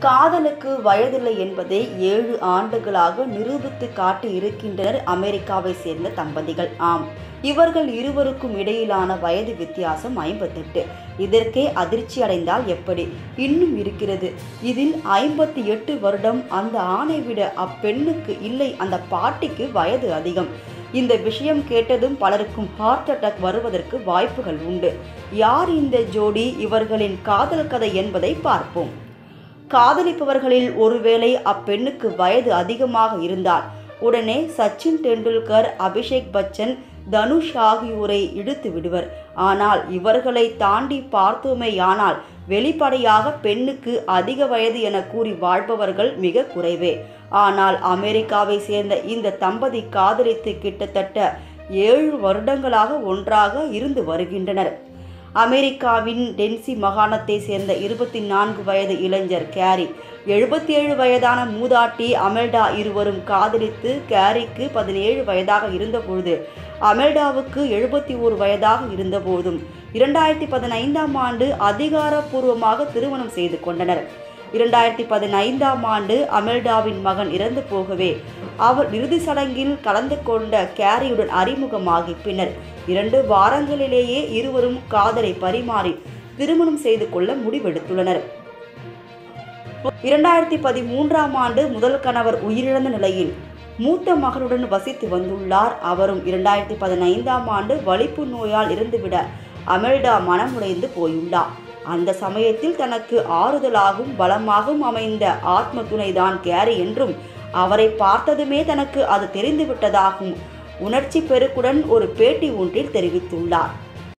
காதலுக்கு வயதில்லை என்பதை ஏழு ஆண்டுகளாக நிரூபித்து காட்டி இருக்கின்றனர் அமெரிக்காவை சேர்ந்த தம்பதிகள் ஆம் இவர்கள் இருவருக்கும் இடையிலான வயது வித்தியாசம் ஐம்பத்தெட்டு இதற்கே அதிர்ச்சி அடைந்தால் எப்படி இன்னும் இருக்கிறது இதில் ஐம்பத்தி எட்டு வருடம் அந்த ஆணை விட அப்பெண்ணுக்கு இல்லை அந்த பாட்டிக்கு வயது அதிகம் இந்த விஷயம் கேட்டதும் பலருக்கும் ஹார்ட் அட்டாக் வருவதற்கு வாய்ப்புகள் உண்டு யார் இந்த ஜோடி இவர்களின் காதல் கதை என்பதை பார்ப்போம் காதலிப்பவர்களில் ஒருவேளை அப்பெண்ணுக்கு வயது அதிகமாக இருந்தால் உடனே சச்சின் டெண்டுல்கர் அபிஷேக் பச்சன் தனுஷ் ஆகியோரை இழுத்து விடுவர் ஆனால் இவர்களை தாண்டி பார்த்தோமேயானால் வெளிப்படையாக பெண்ணுக்கு அதிக வயது என கூறி வாழ்பவர்கள் மிக குறைவே ஆனால் அமெரிக்காவை சேர்ந்த இந்த தம்பதி காதலித்து கிட்டத்தட்ட ஏழு வருடங்களாக ஒன்றாக இருந்து வருகின்றனர் அமெரிக்காவின் டென்சி மாகாணத்தை சேர்ந்த இருபத்தி நான்கு வயது இளைஞர் கேரி எழுபத்தி ஏழு வயதான மூதாட்டி அமெல்டா இருவரும் காதலித்து கேரிக்கு பதினேழு வயதாக இருந்தபொழுது அமெல்டாவுக்கு எழுபத்தி ஓரு வயதாக இருந்தபோதும் இரண்டாயிரத்தி பதினைந்தாம் ஆண்டு அதிகாரப்பூர்வமாக திருமணம் செய்து கொண்டனர் இரண்டாயிரத்தி பதினைந்தாம் ஆண்டு அமெல்டாவின் மகன் இறந்து போகவே அவர் இறுதி சடங்கில் கலந்து கொண்ட கேரியுடன் அறிமுகமாகி பின்னர் இரண்டு வாரங்களிலேயே இருவரும் காதலை பரிமாறி திருமணம் செய்து கொள்ள முடிவெடுத்துள்ளனர் இரண்டாயிரத்தி பதிமூன்றாம் ஆண்டு முதல் கணவர் உயிரிழந்த நிலையில் மூத்த மகனுடன் வசித்து வந்துள்ளார் அவரும் இரண்டாயிரத்தி பதினைந்தாம் ஆண்டு வலிப்பு நோயால் இருந்துவிட அமெல்டா மனமுடைந்து போயுள்ளார் அந்த சமயத்தில் தனக்கு ஆறுதலாகவும் பலமாகவும் அமைந்த ஆத்ம துணைதான் கேரி என்றும் அவரை பார்த்ததுமே தனக்கு அது தெரிந்துவிட்டதாகவும் உணர்ச்சி பெருக்குடன் ஒரு பேட்டி ஒன்றில் தெரிவித்துள்ளார்